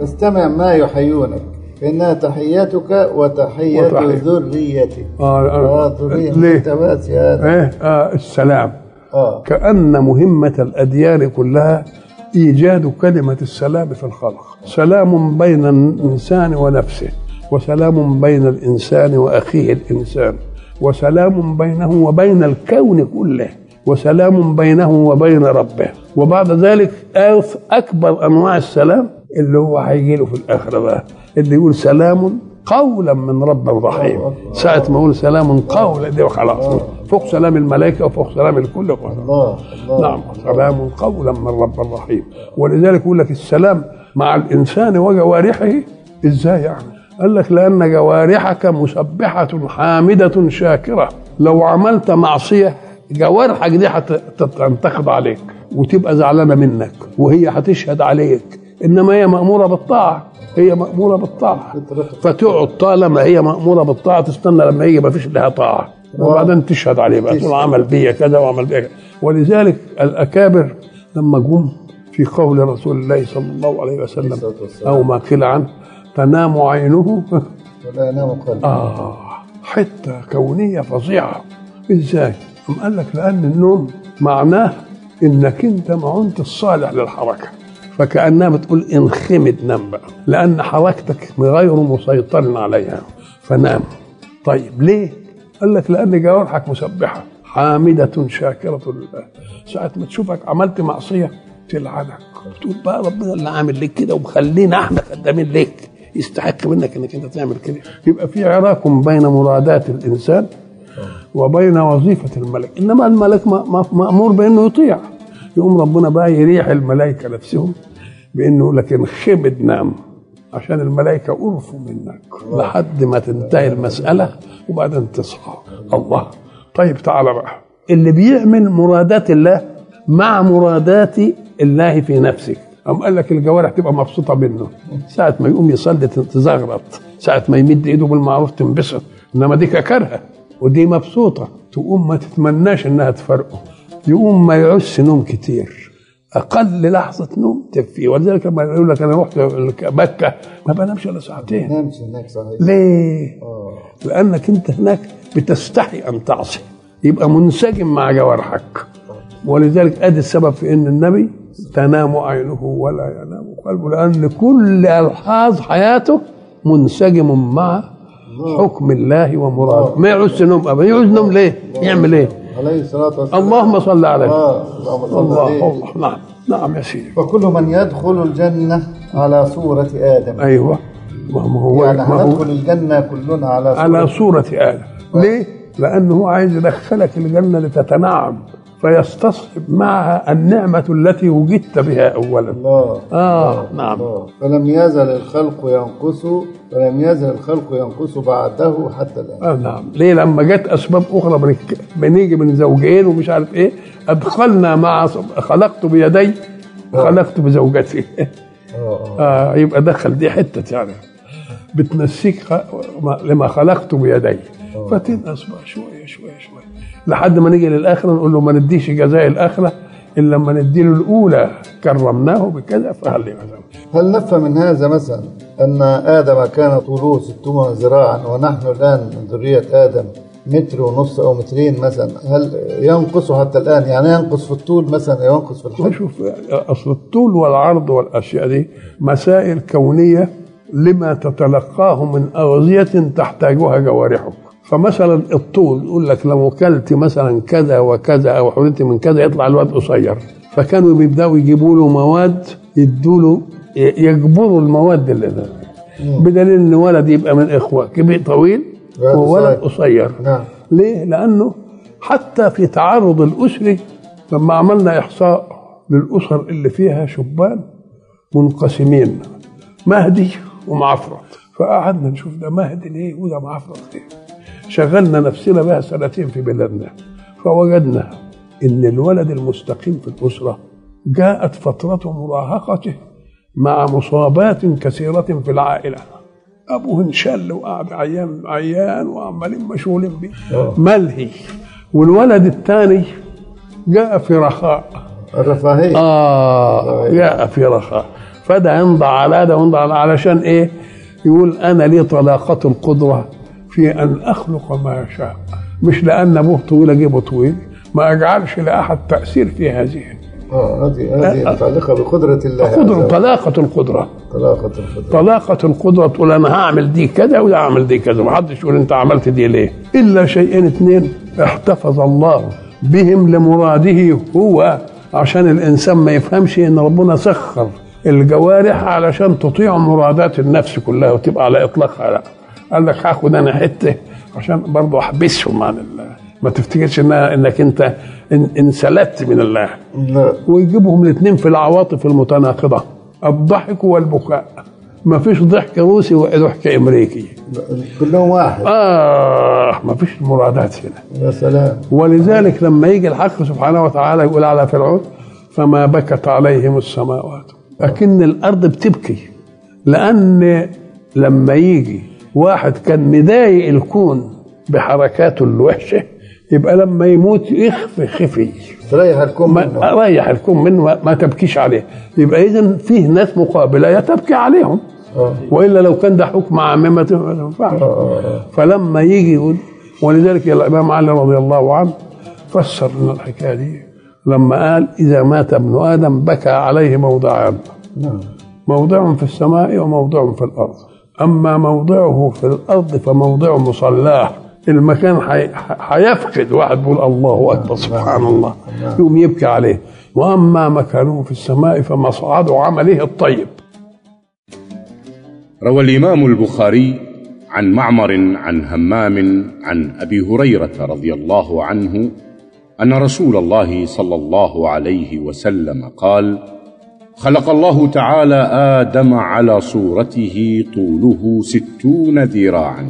فاستمع ما يحيونك فإنها تحيتك وتحية وتحية. ذريتك آه آه آه ذرية ليه؟ أنت بس يا آدم. إيه آه السلام آه كأن مهمة الأديان كلها إيجاد كلمة السلام في الخلق سلام بين الإنسان ونفسه وسلام بين الإنسان وأخيه الإنسان وسلام بينه وبين الكون كله وسلام بينه وبين ربه وبعد ذلك أف- أكبر أنواع السلام اللي هو هيجي له في الآخرة بقى اللي يقول سلام قولا من رب رحيم ساعة ما يقول سلام قولا دي خلاص فوق سلام الملائكة وفوق سلام الكل خلاص. الله الله نعم سلام قولا من رب رحيم ولذلك يقول لك السلام مع الانسان وجوارحه ازاي يعني؟ قال لك لان جوارحك مسبحه حامده شاكره لو عملت معصيه جوارحك دي هتنتقد عليك وتبقى زعلانه منك وهي هتشهد عليك انما هي ماموره بالطاعه هي ماموره بالطاعه فتقعد طالما هي ماموره بالطاعه تستنى لما يجي ما فيش لها طاعه وبعدين تشهد عليه بقى تقول عمل بيا كذا وعمل بيا كذا ولذلك الاكابر لما جم في قول رسول الله صلى الله عليه وسلم الصلاة والسلام. او ما قيل عنه تنام عينه ولا ينام قلبي اه حته كونيه فظيعه ازاي؟ أم قال لك لان النوم معناه انك انت ما انت الصالح للحركه فكانها بتقول انخمد نام بقى لان حركتك غير مسيطر عليها فنام طيب ليه؟ قال لك لان جوارحك مسبحه حامده شاكره لله ساعه ما تشوفك عملت معصيه تلعنك تقول بقى ربنا اللي عامل لك كده ومخلينا احنا خدامين ليك يستحق منك انك انت تعمل كده يبقى في عراك بين مرادات الانسان وبين وظيفه الملك انما الملك ما- ما- مامور بانه يطيع يقوم ربنا بقى يريح الملائكه نفسهم بانه يقول لك انخمد نام عشان الملائكه قرفوا منك لحد ما تنتهي المساله وبعدين تصحى الله طيب تعالى بقى اللي بيعمل مرادات الله مع مرادات الله في نفسك قام قال لك الجوارح تبقى مبسوطه منه ساعه ما يقوم يصلي تزغرط ساعه ما يمد ايده بالمعروف تنبسط انما دي كارهه ودي مبسوطه تقوم ما تتمناش انها تفرقه يقوم ما يعوزش نوم كتير اقل لحظه نوم تكفيه ولذلك لما يقول لك انا رحت مكه ما بنامش الا ساعتين نامش هناك صحيح ليه؟ آه. لانك انت هناك بتستحي ان تعصي يبقى منسجم مع جوارحك ولذلك ادي السبب في ان النبي تنام عينه ولا ينام قلبه لان كل الحاظ حياته منسجم مع حكم الله ومراده ما يعوز نوم ابدا يعوز نوم ليه؟ يعمل ايه؟ عليه الصلاة والسلام اللهم صل عليه آه اللهم صل الله عليه الله نعم نعم يا سيدي وكل من يدخل الجنة على صورة آدم ايوه ما ما هو يعني ما هو هندخل الجنة كلنا على صورة على صورة آدم ليه؟ لأنه هو عايز يدخلك الجنة لتتنعم فيستصحب معها النعمة التي وجدت بها أولا الله آه نعم الله. فلم يزل الخلق ينقص فلم يزل الخلق ينقص بعده حتى الآن آه نعم ليه لما جت أسباب أخرى بنك- بنيجي من زوجين ومش عارف إيه أدخلنا مع خلقت بيدي خلقت بزوجتي آه، آه. آه يبقى دخل دي حتة يعني بتنسيك خ- ما- لما خلقت بيدي فتنقص بقى شوية شوية شوية لحد ما نيجي للآخرة نقول له ما نديش جزاء الآخرة إلا لما نديله الأولى كرمناه بكذا فهل لي مثلا هل نفهم من هذا مثلا أن آدم كان طوله ستون ذراعا ونحن الآن من ذرية آدم متر ونص أو مترين مثلا هل ينقص حتى الآن يعني ينقص في الطول مثلا أو ينقص في الحجم شوف أصل الطول والعرض والأشياء دي مسائل كونية لما تتلقاه من أغذية تحتاجها جوارحك فمثلا الطول يقول لك لو اكلت مثلا كذا وكذا او حرمت من كذا يطلع الواد قصير فكانوا بيبداوا يجيبوا له مواد يدوا له يجبروا المواد اللي ده بدليل ان ولد يبقى من اخوه كبير طويل ولد وولد قصير. قصير نعم ليه؟ لأنه حتى في تعرض الأسري لما عملنا إحصاء للأسر اللي فيها شبان منقسمين مهدي ومعفرط فقعدنا نشوف ده مهدي ليه وده معفرط ليه شغلنا نفسنا بها سنتين في بلادنا فوجدنا ان الولد المستقيم في الاسره جاءت فتره مراهقته مع مصابات كثيره في العائله ابوه انشل وقعد عيان عيان وعمالين مشغولين بيه ملهي والولد الثاني جاء في رخاء الرفاهية آه جاء في رخاء فده ينضع على ده وينضع على علشان ايه يقول انا لي طلاقه القدره في ان اخلق ما اشاء مش لان ابوه طويل اجيبه طويل ما اجعلش لاحد تاثير في هذه اه هذه هذه متعلقه بقدره الله عز قدرة وجل. طلاقة القدرة طلاقه القدره طلاقة القدرة تقول أنا هعمل دي كذا وده هعمل دي كذا محدش يقول أنت عملت دي ليه إلا شيئين اتنين احتفظ الله بهم لمراده هو عشان الإنسان ما يفهمش إن ربنا سخر الجوارح علشان تطيع مرادات النفس كلها وتبقى على إطلاقها لا قال لك هاخد أنا حتة عشان برضه أحبسهم عن الله ما تفتكرش إنها إنك أنت ان- انسلت من الله لا ويجيبهم الاثنين في العواطف المتناقضة الضحك والبكاء ما فيش ضحك روسي وضحك امريكي كلهم واحد اه ما فيش مرادات هنا يا سلام ولذلك لما يجي الحق سبحانه وتعالى يقول على فرعون فما بكت عليهم السماوات لكن الارض بتبكي لان لما يجي واحد كان مضايق الكون بحركاته الوحشه يبقى لما يموت يخفي خفي تريح الكون منه ما ريح الكون منه ما- ما تبكيش عليه يبقى اذا فيه ناس مقابله يا تبكي عليهم آه. والا لو كان ده حكم عام ما تنفعش آه، آه، آه. فلما يجي يقول ولذلك الامام علي رضي الله عنه فسر لنا الحكايه دي لما قال اذا مات ابن ادم بكى عليه موضعان نعم موضع في السماء وموضع في الارض اما موضعه في الارض فموضع مصلاه المكان حي- حيفقد واحد بيقول الله اكبر سبحان الله يقوم يبكي عليه واما مكانه في السماء فمصعد عمله الطيب روى الامام البخاري عن معمر عن همام عن ابي هريره رضي الله عنه ان رسول الله صلى الله عليه وسلم قال خلق الله تعالى ادم على صورته طوله ستون ذراعا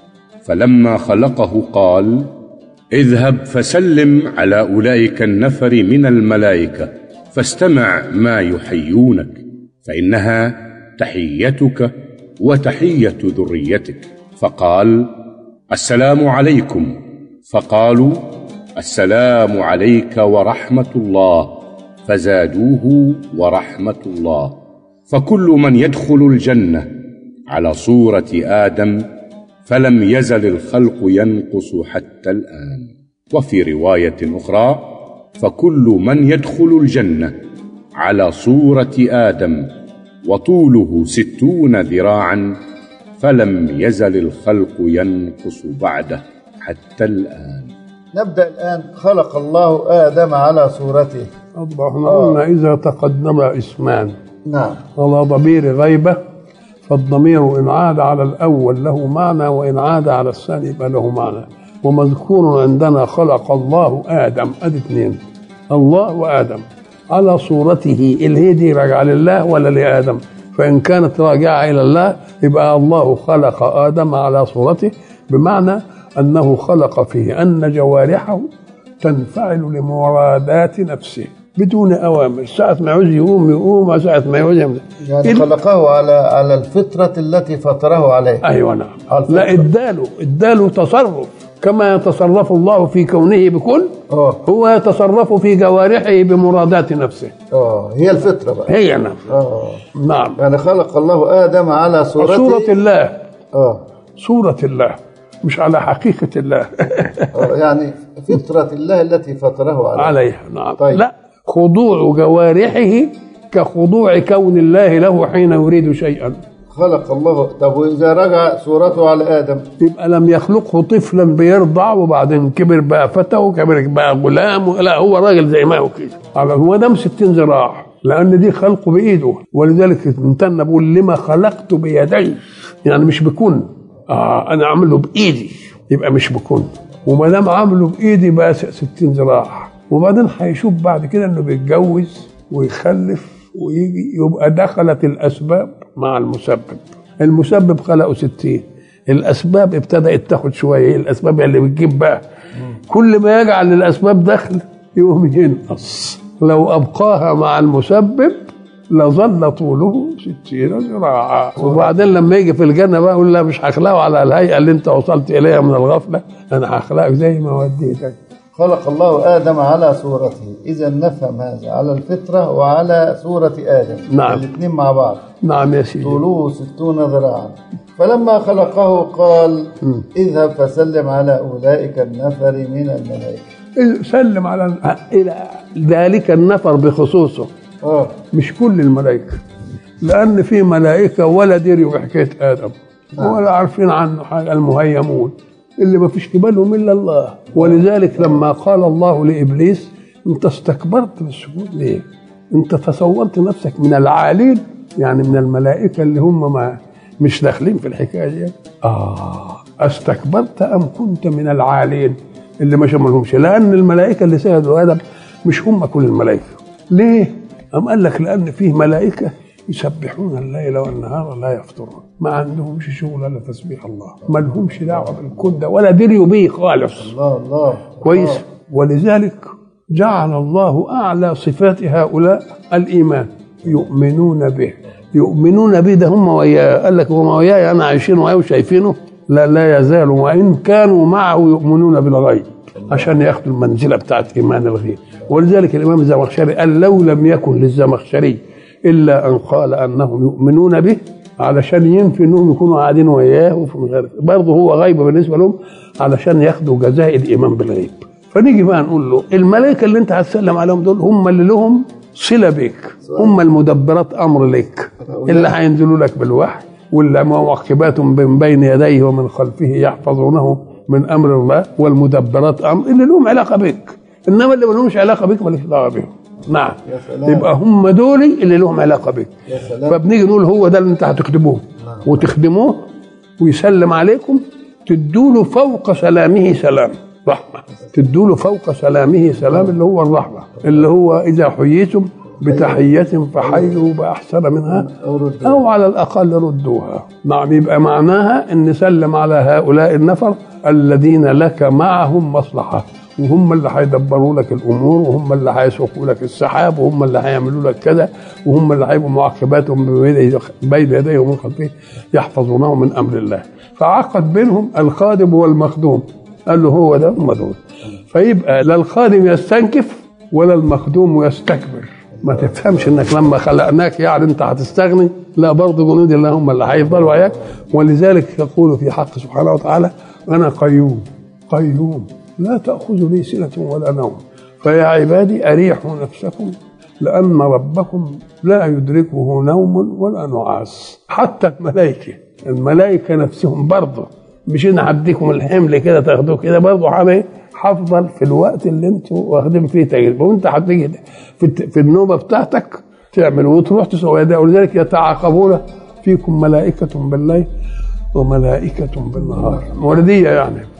فلما خلقه قال اذهب فسلم على اولئك النفر من الملائكه فاستمع ما يحيونك فانها تحيتك وتحيه ذريتك فقال السلام عليكم فقالوا السلام عليك ورحمه الله فزادوه ورحمه الله فكل من يدخل الجنه على صوره ادم فلم يزل الخلق ينقص حتى الان وفي روايه اخرى فكل من يدخل الجنه على صوره ادم وطوله ستون ذراعا فلم يزل الخلق ينقص بعده حتى الان نبدا الان خلق الله ادم على صورته احنا قلنا اذا تقدم اسمان نعم على ضمير غيبة فالضمير إن عاد على الأول له معنى وإن عاد على الثاني يبقى له معنى ومذكور عندنا خلق الله آدم أدي اثنين الله وآدم على صورته اللي هي دي راجعة لله ولا لآدم فإن كانت راجعة إلى الله يبقى الله خلق آدم على صورته بمعنى أنه خلق فيه أن جوارحه تنفعل لمرادات نفسه بدون اوامر ساعه ما يعوز يقوم يقوم ساعه ما يعوز يعمل يعني إل- خلقه على على الفطره التي فطره عليها ايوه نعم على الفطرة. لا اداله اداله تصرف كما يتصرف الله في كونه بكل اه هو يتصرف في جوارحه بمرادات نفسه اه هي الفطره بقى هي نعم اه نعم يعني خلق الله ادم على صورته صورة الله اه صورة الله مش على حقيقة الله آه، يعني فطره الله التي فطره عليها عليها نعم طيب. لا خضوع جوارحه كخضوع كون الله له حين يريد شيئا خلق الله طب واذا رجع صورته على ادم يبقى لم يخلقه طفلا بيرضع وبعدين كبر بقى فتى وكبر بقى غلام لا هو راجل زي ما هو كده على- هو دام 60 ذراع لان دي خلقه بايده ولذلك امتن بقول لما خلقت بيدي يعني مش بكون آه انا اعمله بايدي يبقى مش بكون وما دام عامله بايدي بقى 60 ذراع وبعدين هيشوف بعد كده انه بيتجوز ويخلف ويجي يبقى دخلت الاسباب مع المسبب المسبب خلقه 60 الاسباب ابتدات تاخد شويه الاسباب اللي بتجيب بقى كل ما يجعل للاسباب دخل يقوم ينقص لو ابقاها مع المسبب لظل طوله ستين ذراعا وبعدين لما يجي في الجنه بقى يقول لا مش هخلقه على الهيئه اللي انت وصلت اليها من الغفله انا هخلقك زي ما وديتك خلق الله آدم على صورته إذا نفهم هذا على الفطرة وعلى صورة آدم نعم. الاثنين مع بعض نعم يا سيدي طوله ستون ذراعا فلما خلقه قال اذهب فسلم على أولئك النفر من الملائكة سلم على إلى ذلك النفر بخصوصه آه مش كل الملائكة لأن في ملائكة ولا دريوا بحكاية آدم ولا عارفين عنه حاجة المهيمون اللي ما فيش بالهم إلا الله ولذلك لما قال الله لإبليس أنت استكبرت بالسجود ليه؟ أنت تصورت نفسك من العالين يعني من الملائكة اللي هم ما مش داخلين في الحكاية دي آه استكبرت أم كنت من العالين اللي ما شملهمش لأن الملائكة اللي سجدوا آدم مش هم كل الملائكة ليه؟ أم قال لك لأن فيه ملائكة يسبحون الليل والنهار لا يفطرون ما عندهمش شغل الا تسبيح الله ما لهمش دعوه بالكون ده ولا دريوا بيه خالص الله الله كويس ولذلك جعل الله اعلى صفات هؤلاء الايمان يؤمنون به يؤمنون به ده هم وياه قال لك هم وياي انا عايشين وياه وشايفينه لا لا يزال وان كانوا معه يؤمنون بالغيب عشان ياخذوا المنزله بتاعت ايمان الغيب ولذلك الامام الزمخشري قال لو لم يكن للزمخشري الا ان قال انهم يؤمنون به علشان ينفي انهم يكونوا قاعدين وياه وفي غير برضه هو غيب بالنسبه لهم علشان ياخدوا جزاء الايمان بالغيب فنيجي بقى نقول له الملائكه اللي انت هتسلم عليهم دول هم اللي لهم صله بك هم المدبرات امر لك اللي هينزلوا لك بالوحي واللي معقبات من بين يديه ومن خلفه يحفظونه من امر الله والمدبرات امر اللي لهم علاقه بك انما اللي ما لهمش علاقه بك مالكش دعوه بهم نعم يا سلام. يبقى هم دول اللي لهم علاقه بك يا سلام. فبنيجي نقول هو ده اللي انت هتكتبوه وتخدموه ويسلم عليكم تدوا له فوق سلامه سلام رحمه تدوا له فوق سلامه سلام اللي هو الرحمه اللي هو اذا حييتم بتحية فحيوا بأحسن منها أو ردوها. أو على الأقل ردوها نعم يبقى معناها أن نسلم على هؤلاء النفر الذين لك معهم مصلحة وهم اللي هيدبروا لك الامور وهم اللي هيسوقوا لك السحاب وهم اللي هيعملوا لك كذا وهم اللي هيبقوا معقباتهم بين بين يديه ومن خلفه يحفظونه من امر الله فعقد بينهم الخادم والمخدوم قال له هو ده هم دول فيبقى لا الخادم يستنكف ولا المخدوم يستكبر ما تفهمش انك لما خلقناك يعني انت هتستغني لا برضه جنود الله هم اللي هيفضلوا وياك ولذلك يقول في حق سبحانه وتعالى انا قيوم قيوم لا تأخذني سنة ولا نوم فيا عبادي أريحوا نفسكم لأن ربكم لا يدركه نوم ولا نعاس حتى الملائكة الملائكة نفسهم برضه مش أنا هديكم الحمل كده تاخدوه كده برضه حامي هفضل في الوقت اللي انتوا واخدين فيه تجربة وانت هتيجي في, في النوبة بتاعتك تعمل وتروح تسوي ده ولذلك يتعاقبون فيكم ملائكة بالليل وملائكة بالنهار وردية يعني